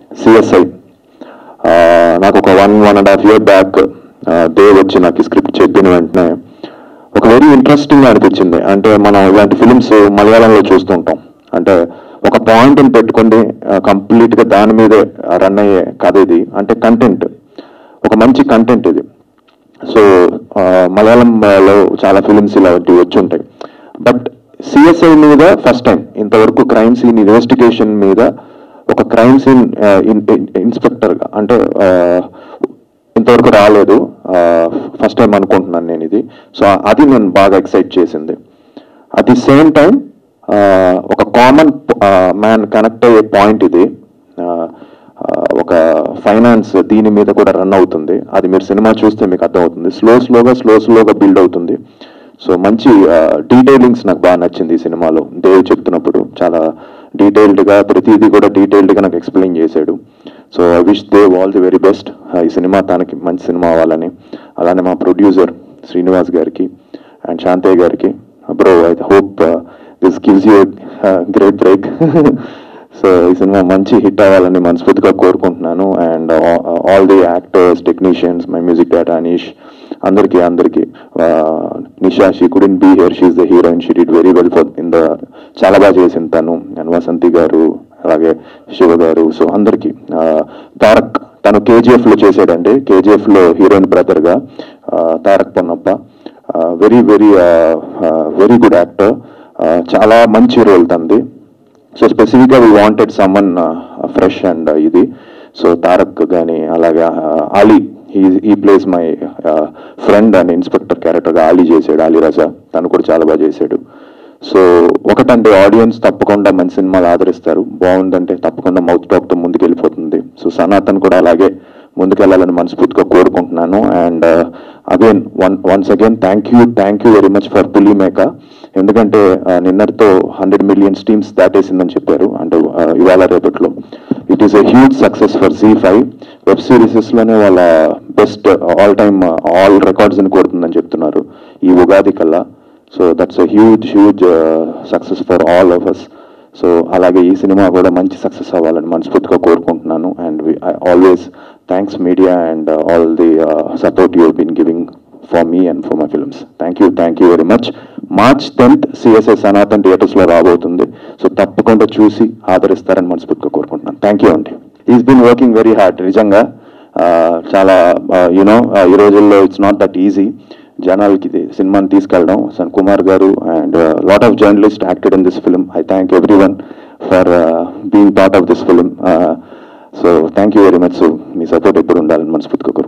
CSI నాకు ఒక one one and half year back Dev వచ్చి నాకు స్క్రిప్ట్ చెప్పిన వెంటనే ఒక వెరీ ఇంట్రెస్టింగ్ అనిపించింది అంటే మనం ఇలాంటి ఫిలిమ్స్ మలయాళంలో చూస్తుంటాం అంటే ఒక పాయింట్ని పెట్టుకొని కంప్లీట్గా దాని మీదే రన్ అయ్యే కథ ఇది అంటే కంటెంట్ ఒక మంచి కంటెంట్ ఇది సో ఆ, మలయాళంలో చాలా ఫిలిమ్స్ ఇలాంటివి వచ్చి ఉంటాయి బట్ సిఎస్ఐ మీద ఫస్ట్ టైం ఇంతవరకు క్రైమ్ సీన్ ఇన్వెస్టిగేషన్ మీద ఒక క్రైమ్ సీన్ ఇన్స్పెక్టర్గా అంటే ఆ, ఇంతవరకు రాలేదు ఫస్ట్ టైం అనుకుంటున్నాను నేను ఇది సో అది నేను బాగా ఎక్సైట్ చేసింది అట్ ది సేమ్ టైం ఒక కామన్ మ్యాన్ కనెక్ట్ అయ్యే పాయింట్ ఇది ఆ, ఆ, ఒక ఫైనాన్స్ దీని మీద కూడా రన్ అవుతుంది అది మీరు సినిమా చూస్తే మీకు అర్థమవుతుంది స్లో స్లోగా స్లో స్లోగా బిల్డ్ అవుతుంది సో మంచి డీటెయిలింగ్స్ నాకు బాగా నచ్చింది ఈ సినిమాలో దేవ్ చెప్తున్నప్పుడు చాలా డీటెయిల్డ్గా ప్రతిదీ కూడా డీటెయిల్డ్గా నాకు ఎక్స్ప్లెయిన్ చేశాడు so I wish Dev all the very best ఈ సినిమా తనకి మంచి సినిమా అవ్వాలని అలానే మా ప్రొడ్యూసర్ శ్రీనివాస్ గారికి అండ్ శాంతయ్య గారికి bro I hope this gives you great break so ఈ సినిమా మంచి హిట్ అవ్వాలని మనస్ఫూర్తిగా కోరుకుంటున్నాను and all the actors technicians my music director Aneesh అందరికీ అందరికీ Nisha she couldn't be here she the heroine she did very well for in the చాలా బాగా చేసింది తను అండ్ వసంతి గారు అలాగే శివ గారు సో అందరికీ ఆ, తారక్ తను కేజీఎఫ్ లో చేశాడండి కేజీఎఫ్ లో హీరోయిన్ బ్రదర్ గా ఆ, Tarak Ponnappa very very very good actor చాలా మంచి రోల్ తంది సో స్పెసిఫిక్గా we wanted someone fresh and ఇది సో తారక్ కానీ అలాగే అలీ ఈ ఈ place my friend and inspector క్యారెక్టర్గా అలీ చేశాడు అలీ రజా తను కూడా చాలా బాగా చేశాడు సో ఒకటంటే ఆడియన్స్ తప్పకుండా మంచి సినిమాలు ఆదరిస్తారు బాగుందంటే తప్పకుండా మౌత్ టాక్తో ముందుకు వెళ్ళిపోతుంది సో సనాతన్ కూడా అలాగే ముందుకెళ్ళాలని మనస్ఫూర్తిగా కోరుకుంటున్నాను and again one once again thank you thank you very much for Puli Meka ఎందుకంటే uh, నిన్నటితో హండ్రెడ్ మిలియన్ స్టీమ్స్ దాటేసిందని చెప్పారు అంటే uh, ఇవాళ రేపట్లో it is a huge success for Zee five web సిరీసెస్లోనే వాళ్ళ బెస్ట్ ఆల్ టైమ్ ఆల్ రికార్డ్స్ని కొడుతుందని చెప్తున్నారు ఈ ఉగాది కల్లా so that's a huge huge success for all of us so అలాగే ఈ సినిమా కూడా మంచి సక్సెస్ అవ్వాలని మనస్ఫూర్తిగా కోరుకుంటున్నాను and always thanks media and all the support you been giving for me and for my films thank you thank you very much March tenth CSI Sanatan థియేటర్స్లో రాబోతుంది so తప్పకుండా చూసి ఆదరిస్తారని మనస్ఫూర్తిగా కోరుకుంటున్నాను థ్యాంక్ యూ అండి is been working very hard నిజంగా ఆ, చాలా యూనో ఈ రోజుల్లో ఇట్స్ నాట్ దట్ ఈజీ జనాలకి ఇది సినిమాని తీసుకెళ్ళడం సన్ కుమార్ గారు and lot of journalist acted in this film I thank everyone for being part of this film so thank you very much so మీ సపోర్ట్ ఎప్పుడు ఉండాలని మనస్ఫూర్తిగా